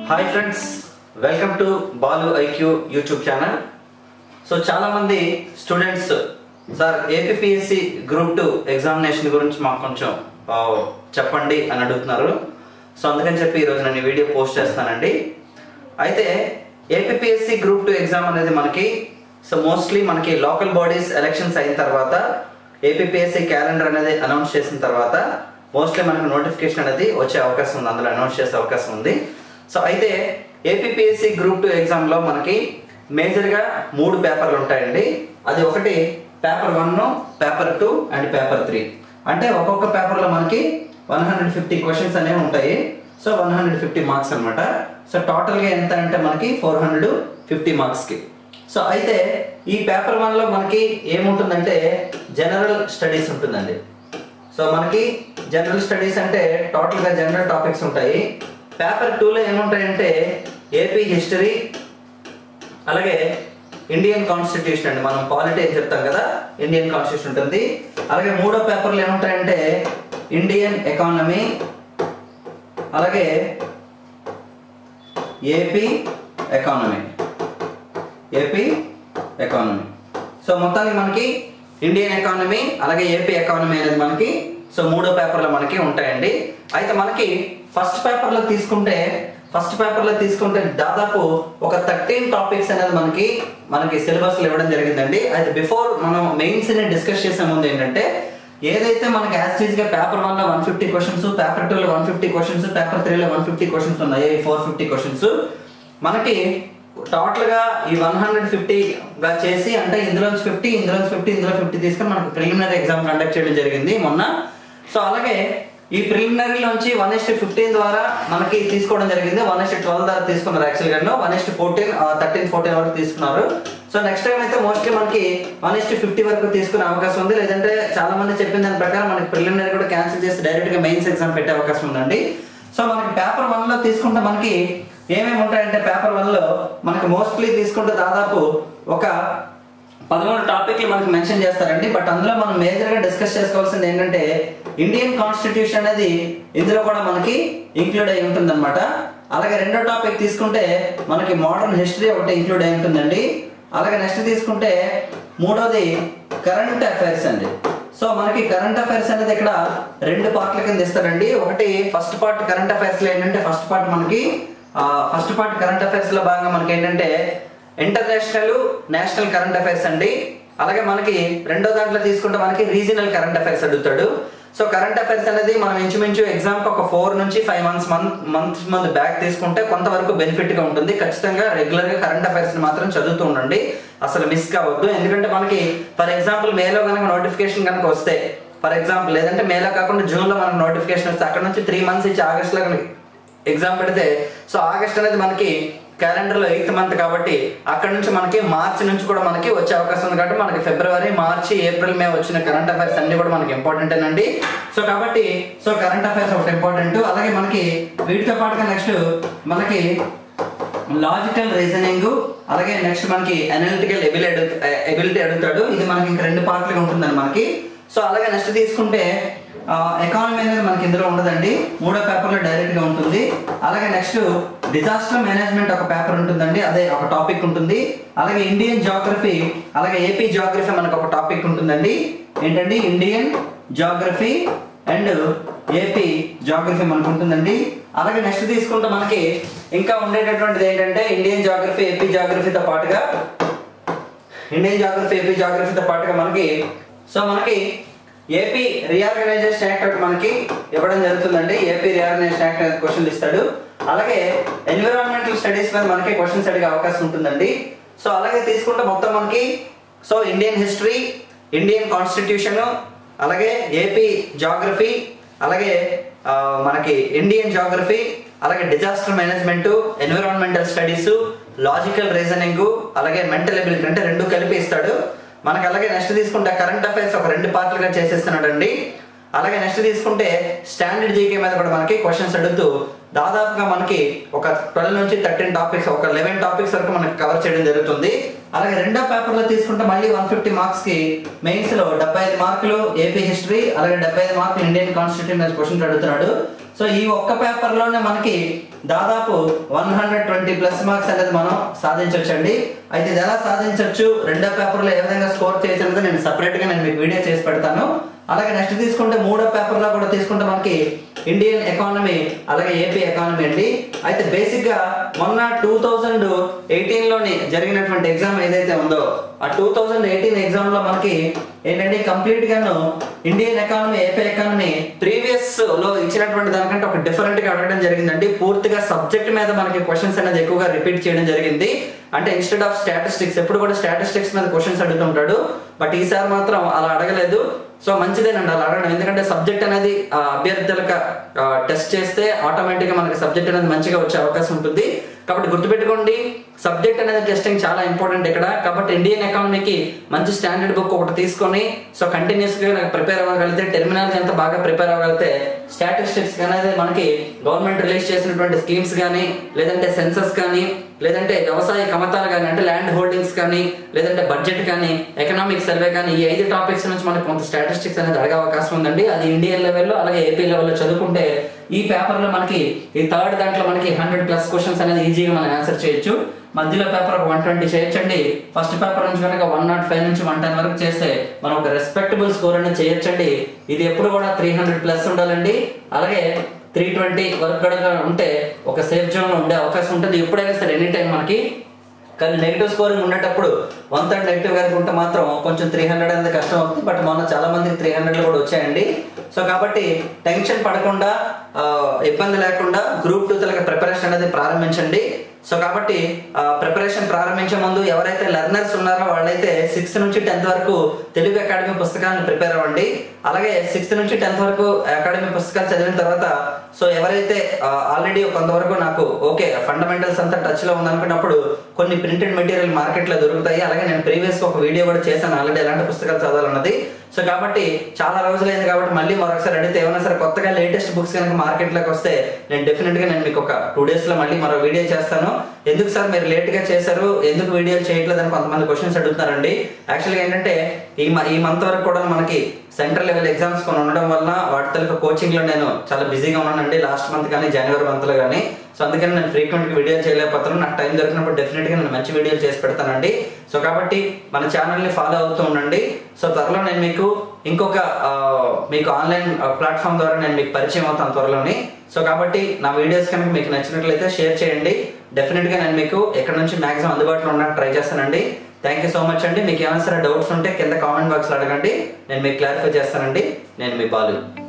hi friends welcome to Balu IQ YouTube channel so చాలా మంది students sir APSC group two examination గురించి మాకు కొంచెం ఆ, చెప్పండి అని అడుగుతున్నారు సో అందుకని చెప్పి ఈరోజు నేను ఈ వీడియో పోస్ట్ చేస్తానండి అయితే ఏపీఎస్సి గ్రూప్ టూ ఎగ్జామ్ అనేది మనకి సో మోస్ట్లీ మనకి లోకల్ బాడీస్ ఎలక్షన్స్ అయిన తర్వాత ఏపీఎస్సి క్యాలెండర్ అనేది అనౌన్స్ చేసిన తర్వాత మోస్ట్లీ మనకు నోటిఫికేషన్ అనేది వచ్చే అవకాశం ఉంది అందులో అనౌన్స్ చేసే అవకాశం ఉంది సో అయితే ఏపీఎస్సి గ్రూప్ టూ ఎగ్జామ్లో మనకి మేజర్గా మూడు పేపర్లు ఉంటాయండి అది ఒకటి paper one paper two and paper three అంటే ఒక్కొక్క పేపర్లో మనకి వన్ హండ్రెడ్ ఫిఫ్టీ క్వశ్చన్స్ అనేవి ఉంటాయి so one hundred fifty marks అనమాట సో టోటల్గా ఎంత అంటే మనకి ఫోర్ హండ్రెడ్ ఫిఫ్టీ మార్క్స్కి సో అయితే ఈ పేపర్ వన్లో మనకి ఏముంటుందంటే జనరల్ స్టడీస్ ఉంటుందండి సో మనకి జనరల్ స్టడీస్ అంటే టోటల్గా జనరల్ టాపిక్స్ ఉంటాయి పేపర్ టూలో ఏముంటాయంటే ఏపీ హిస్టరీ అలాగే ఇండియన్ కాన్స్టిట్యూషన్ అండి మనం పాలిటీ అని చెప్తాం కదా ఇండియన్ కాన్స్టిట్యూషన్ ఉంటుంది అలాగే మూడో పేపర్లో ఏముంటాయంటే ఇండియన్ ఎకానమీ అలాగే AP economy AP economy so మొత్తానికి మనకి ఇండియన్ ఎకానమీ అలాగే ఏపీ ఎకానమీ అనేది మనకి సో మూడో పేపర్లో మనకి ఉంటాయండి అయితే మనకి ఫస్ట్ పేపర్లో తీసుకుంటే ఫస్ట్ పేపర్లో తీసుకుంటే దాదాపు ఒక థర్టీన్ టాపిక్స్ అనేది మనకి మనకి సిలబస్లో ఇవ్వడం జరిగిందండి అయితే బిఫోర్ మనం మెయిన్స్ ని డిస్కస్ చేసే ముందు ఏంటంటే ఏదైతే మనకి యాస్టీజ్ గా పేపర్ వన్ లో one fifty questions paper two లో one fifty questions paper three లో వన్ ఫిఫ్టీ క్వశ్చన్స్ ఉన్నాయి ఫోర్ ఫిఫ్టీ క్వశ్చన్స్ మనకి టోటల్ గా ఈ వన్ హండ్రెడ్ ఫిఫ్టీ గా చేసి అంటే ఇందులో ఫిఫ్టీ ఇందులో ఫిఫ్టీ ఇందులో ఫిఫ్టీ తీసుకొని మనకి ప్రిలిమినరీ ఎగ్జామ్ కండక్ట్ చేయడం జరిగింది మొన్న సో అలాగే ఈ ప్రిలిమినరీలోంచి వన్ ఎస్ట్ ఫిఫ్టీన్ ద్వారా మనకి తీసుకోవడం జరిగింది వన్ ఎస్ట్ ట్వెల్వ్ ద్వారా తీసుకున్నారు యాక్చువల్ గా వన్ ఎస్ట్ ఫోర్టీన్ థర్టీన్ ఫోర్టీన్ వరకు తీసుకున్నారు సో నెక్స్ట్ టైం అయితే మోస్ట్లీ మనకి వన్ ఎస్ట్ ఫిఫ్టీ వరకు తీసుకునే అవకాశం ఉంది లేదంటే చాలా మంది చెప్పిన దాని ప్రకారం మనకి ప్రిలిమినరీ కూడా క్యాన్సిల్ చేసి డైరెక్ట్ గా మెయిన్స్ ఎగ్జామ్ పెట్టే అవకాశం ఉందండి సో మనకి పేపర్ వన్ లో తీసుకుంటే మనకి ఏమేమి ఉంటాయంటే పేపర్ వన్ లో మనకి మోస్ట్లీ తీసుకుంటే దాదాపు ఒక పదమూడు టాపిక్లు మనకి మెన్షన్ చేస్తారండి బట్ అందులో మనం మేజర్ గా డిస్కస్ చేసుకోవాల్సింది ఏంటంటే ఇండియన్ కాన్స్టిట్యూషన్ అనేది ఇందులో కూడా మనకి ఇంక్లూడ్ అయి ఉంటుంది అలాగే రెండో టాపిక్ తీసుకుంటే మనకి మోడర్న్ హిస్టరీ ఒకటి ఇంక్లూడ్ అయి ఉంటుందండి అలాగే నెక్స్ట్ తీసుకుంటే మూడోది కరెంట్ అఫైర్స్ అండి సో మనకి కరెంట్ అఫైర్స్ అనేది ఇక్కడ రెండు పార్ట్ల కింద ఇస్తారండి ఒకటి ఫస్ట్ పార్ట్ కరెంట్ అఫైర్స్ లో ఏంటంటే ఫస్ట్ పార్ట్ మనకి ఫస్ట్ పార్ట్ కరెంట్ అఫైర్స్ లో భాగంగా మనకి ఏంటంటే ఇంటర్నేషనల్ నేషనల్ కరెంట్ అఫైర్స్ అండి అలాగే మనకి రెండో దాంట్లో తీసుకుంటే మనకి రీజనల్ కరెంట్ అఫైర్స్ అడుగుతాడు సో కరెంట్ అఫైర్స్ అనేది మనం ఇంచుమించు ఎగ్జామ్ కి ఒక ఫోర్ నుంచి five months month months month back తీసుకుంటే కొంతవరకు బెనిఫిట్ గా ఉంటుంది ఖచ్చితంగా రెగ్యులర్ గా కరెంట్ అఫైర్స్ ని మాత్రం చదువుతూ ఉండండి అసలు మిస్ కావద్దు ఎందుకంటే మనకి ఫర్ ఎగ్జాంపుల్ మేలో కనుక నోటిఫికేషన్ కనుక వస్తే ఫర్ ఎగ్జాంపుల్ లేదంటే మేలో కాకుండా జూన్ లో మనకు నోటిఫికేషన్ వస్తే అక్కడ నుంచి త్రీ మంత్స్ ఇచ్చి ఆగస్ట్ లో కనుక ఎగ్జామ్ పెడితే సో ఆగస్ట్ అనేది మనకి క్యాలెండర్ లో ఎయిత్ మంత్ కాబట్టి అక్కడ నుంచి మనకి మార్చి నుంచి కూడా మనకి వచ్చే అవకాశం ఉంది కాబట్టి మనకి ఫిబ్రవరి మార్చి ఏప్రిల్ మే వచ్చిన కరెంట్ అఫైర్స్ అన్ని కూడా మనకి ఇంపార్టెంట్ అండి సో కాబట్టి సో కరెంట్ అఫైర్స్ ఒకటి ఇంపార్టెంట్ అలాగే మనకి వీటితో పాటుగా నెక్స్ట్ మనకి లాజికల్ రీజనింగ్ అలాగే నెక్స్ట్ మనకి అనలిటికల్ ఎబిలిటీ ఎబిలిటీ అడుగుతాడు ఇది మనకి ఇంకా రెండు పార్ట్లుగా ఉంటుందండి మనకి సో అలాగే నెక్స్ట్ తీసుకుంటే ఎకానమీ అనేది మనకి ఇందులో ఉండదండి మూడో పేపర్లో డైరెక్ట్ గా ఉంటుంది అలాగే నెక్స్ట్ డిజాస్టర్ మేనేజ్మెంట్ ఒక పేపర్ ఉంటుందండి అదే ఒక టాపిక్ ఉంటుంది అలాగే ఇండియన్ జాగ్రఫీ అలాగే ఏపీ జాగ్రఫీ మనకు ఒక టాపిక్ ఉంటుందండి ఏంటండి Indian geography and AP geography మనకు ఉంటుందండి అలాగే నెక్స్ట్ తీసుకుంటే మనకి ఇంకా ఉండేటటువంటిది ఏంటంటే ఇండియన్ జాగ్రఫీ ఏపీ జాగ్రఫీతో పాటుగా ఇండియన్ జాగ్రఫీ ఏపీ జాగ్రఫీతో పాటుగా మనకి సో మనకి ఏపీ రీఆర్గనైజేషన్ యాక్ట్ ఒకటి మనకి ఇవ్వడం జరుగుతుందండి ఏపీ రీఆర్గనైజేషన్ యాక్ట్ అనేది క్వశ్చన్ ఇస్తాడు అలాగే ఎన్విరాన్మెంటల్ స్టడీస్ మీద మనకి క్వశ్చన్స్ అడిగే అవకాశం ఉంటుందండి సో అలాగే తీసుకుంటే మొత్తం మనకి so Indian history Indian constitution అలాగే ఏపీ జాగ్రఫీ అలాగే ఆ, మనకి ఇండియన్ జాగ్రఫీ అలాగే disaster management environmental studies logical reasoning అలాగే మెంటల్ ఎబిలిటీ అంటే రెండు కలిపి ఇస్తాడు మనకి అలాగే నెక్స్ట్ తీసుకుంటే కరెంట్ అఫైర్స్ ఒక రెండు పార్ట్లుగా చేసేస్తున్నాడు అండి అలాగే నెక్స్ట్ తీసుకుంటే స్టాండర్డ్ జీకే మీద కూడా మనకి క్వశ్చన్స్ అడుగుతూ దాదాపుగా మనకి ఒక ట్వెల్వ్ నుంచి థర్టీన్ టాపిక్స్ ఒక లెవెన్ టాపిక్స్ వరకు మనకి కవర్ చేయడం జరుగుతుంది అలాగే రెండో పేపర్లో తీసుకుంటే మళ్ళీ వన్ ఫిఫ్టీ మార్క్స్ కి మెయిన్స్ లో డెబ్బై ఐదు మార్కులు ఏపీ హిస్టరీ అలాగే డెబ్బై ఐదు మార్కులు ఇండియన్ కాన్స్టిట్యూషన్ క్వశ్చన్స్ అడుగుతున్నాడు సో ఈ ఒక్క పేపర్లోనే మనకి దాదాపు one hundred twenty plus marks అనేది మనం సాధించవచ్చండి అయితే ఇది ఎలా సాధించవచ్చు రెండో పేపర్లో ఏ విధంగా స్కోర్ చేయొచ్చు అనేది నేను సపరేట్గా నేను మీకు వీడియో చేసి పెడతాను అలాగే నెక్స్ట్ తీసుకుంటే మూడో పేపర్లో కూడా తీసుకుంటే మనకి ఇండియన్ ఎకానమీ అలాగే ఏపీ ఎకానమీ అండి అయితే బేసిక్గా మొన్న టూ థౌజండ్ ఎయిటీన్లోని జరిగినటువంటి ఎగ్జామ్ ఏదైతే ఉందో ఆ టూ థౌజండ్ ఎయిటీన్ ఎగ్జామ్లో మనకి ఏంటంటే కంప్లీట్ గాను Indian economy AP economy previous లో ఇచ్చినటువంటి దానికంటే ఒక డిఫరెంట్ గా అడగడం జరిగిందండి పూర్తిగా సబ్జెక్ట్ మీద మనకి క్వశ్చన్స్ అనేది ఎక్కువగా రిపీట్ చేయడం జరిగింది అంటే ఇన్స్టెడ్ ఆఫ్ స్టాటిస్టిక్స్ ఎప్పుడు కూడా స్టాటిస్టిక్స్ మీద క్వశ్చన్స్ అడుగుతుంటాడు బట్ ఈసారి మాత్రం అలా అడగలేదు సో మంచిదేనండి అలా అడగడం ఎందుకంటే సబ్జెక్ట్ అనేది ఆ, అభ్యర్థులకు టెస్ట్ చేస్తే ఆటోమేటిక్గా మనకి సబ్జెక్ట్ అనేది మంచిగా వచ్చే అవకాశం ఉంటుంది కాబట్టి గుర్తుపెట్టుకోండి సబ్జెక్ట్ అనేది టెస్టింగ్ చాలా ఇంపార్టెంట్ ఇక్కడ కాబట్టి ఇండియన్ ఎకానమీకి మంచి స్టాండర్డ్ బుక్ ఒకటి తీసుకొని సో కంటిన్యూస్గా ప్రిపేర్ అవ్వగలిగితే టెర్మినాలజీ అంతా బాగా ప్రిపేర్ అవ్వగలిగితే స్టాటిస్టిక్స్ అనేది మనకి గవర్నమెంట్ రిలీజ్ చేసినటువంటి స్కీమ్స్ కానీ లేదంటే సెన్సస్ కానీ లేదంటే వ్యవసాయ కమతాలు కానీ అంటే ల్యాండ్ హోల్డింగ్స్ కానీ లేదంటే బడ్జెట్ కానీ ఎకనామిక్ సర్వే కానీ ఈ ఐదు టాపిక్స్ నుంచి మనకి కొంత స్టాటిస్టిక్స్ అనేది అడగే అవకాశం ఉందండి అది ఇండియన్ లెవెల్లో అలాగే ఏపీ లెవెల్లో చదువుకుంటే ఈ పేపర్లో మనకి ఈ థర్డ్ దాంట్లో మనకి హండ్రెడ్ ప్లస్ క్వశ్చన్స్ అనేది ఈజీగా మనం ఆన్సర్ చేయొచ్చు మధ్యలో పేపర్ ఒక వన్ ట్వంటీ చేయొచ్చండి ఫస్ట్ పేపర్ నుంచి కనుక వన్ నాట్ ఫైవ్ నుంచి వన్ టెన్ వరకు చేస్తే మనం ఒక రెస్పెక్టబుల్ స్కోర్ అనేది చేయొచ్చండి ఇది ఎప్పుడు కూడా త్రీ హండ్రెడ్ ప్లస్ ఉండాలండి అలాగే త్రీ ట్వంటీ వరకు కనుక ఉంటే ఒక సేఫ్ జోన్ ఉండే అవకాశం ఉంటుంది ఎప్పుడైనా సరే ఎనీ టైం మనకి కానీ నెగిటివ్ స్కోరింగ్ ఉండేటప్పుడు వన్ థర్డ్ నెగిటివ్ కనుక ఉంటే మాత్రం కొంచెం త్రీ హండ్రెడ్ అనేది కష్టం అవుతుంది బట్ మొన్న చాలా మందికి త్రీ హండ్రెడ్ కూడా వచ్చాయండి సో కాబట్టి టెన్షన్ పడకుండా ఆ, ఇబ్బంది లేకుండా గ్రూప్ టూ తలకి ప్రిపరేషన్ అనేది ప్రారంభించండి సో కాబట్టి ప్రిపరేషన్ ప్రారంభించే ముందు ఎవరైతే లెర్నర్స్ ఉన్నారో వాళ్ళైతే సిక్స్త్ నుంచి టెన్త్ వరకు తెలుగు అకాడమీ పుస్తకాలను ప్రిపేర్ అవ్వండి అలాగే సిక్స్త్ నుంచి టెన్త్ వరకు అకాడమీ పుస్తకాలు చదివిన తర్వాత సో ఎవరైతే ఆల్రెడీ కొంతవరకు నాకు ఓకే ఫండమెంటల్స్ అంతా టచ్ లో ఉందనుకున్నప్పుడు కొన్ని ప్రింటెడ్ మెటీరియల్ మార్కెట్ లో దొరుకుతాయి అలాగే నేను ప్రీవియస్ ఒక వీడియో కూడా చేశాను ఆల్రెడీ ఎలాంటి పుస్తకాలు చదవాలన్నది సో కాబట్టి చాలా రోజులైంది కాబట్టి మళ్ళీ మరొకసారి అడిగితే ఏమైనా సరే కొత్తగా లేటెస్ట్ బుక్స్ కనుక మార్కెట్ లోకి వస్తే నేను డెఫినెట్ గా నేను మీకు ఒక టూ డేస్ లో మళ్ళీ మరో వీడియో చేస్తాను ఎందుకు సార్ మీరు లేట్ గా చేశారు ఎందుకు వీడియోలు చేయట్లేదు అని కొంతమంది క్వశ్చన్స్ అడుగుతున్నారండి యాక్చువల్గా ఏంటంటే ఈ మ- ఈ మంత్ వరకు కూడా మనకి సెంట్రల్ లెవెల్ ఎగ్జామ్స్ కొన్ని ఉండడం వల్ల వాటి తలక కోచింగ్ లో నేను చాలా బిజీగా ఉన్నానండి లాస్ట్ మంత్ కానీ జనవరి మంత్ లో కానీ సో అందుకని నేను ఫ్రీక్వెంట్ గా వీడియోలు చేయలేకపోతున్నాను నాకు టైం దొరికినప్పుడు డెఫినెట్ గా నేను మంచి వీడియోలు చేసి పెడతానండి సో కాబట్టి మన ఛానల్ ని ఫాలో అవుతూ ఉండండి సో త్వరలో నేను మీకు ఇంకొక ఆ, మీకు ఆన్లైన్ ప్లాట్ఫామ్ ద్వారా నేను మీకు పరిచయం అవుతాను త్వరలోని సో కాబట్టి నా వీడియోస్ కనుక మీకు నచ్చినట్లయితే షేర్ చేయండి డెఫినెట్ గా నేను మీకు ఎక్కడ నుంచి మాక్సిమం అందుబాటులో ఉండడానికి ట్రై చేస్తానండి థ్యాంక్ యూ సో మచ్ అండి మీకు ఏమైనా సరే డౌట్స్ ఉంటే కింద కామెంట్ బాక్స్లో అడగండి నేను మీకు క్లారిఫై చేస్తానండి నేను మీ బాలు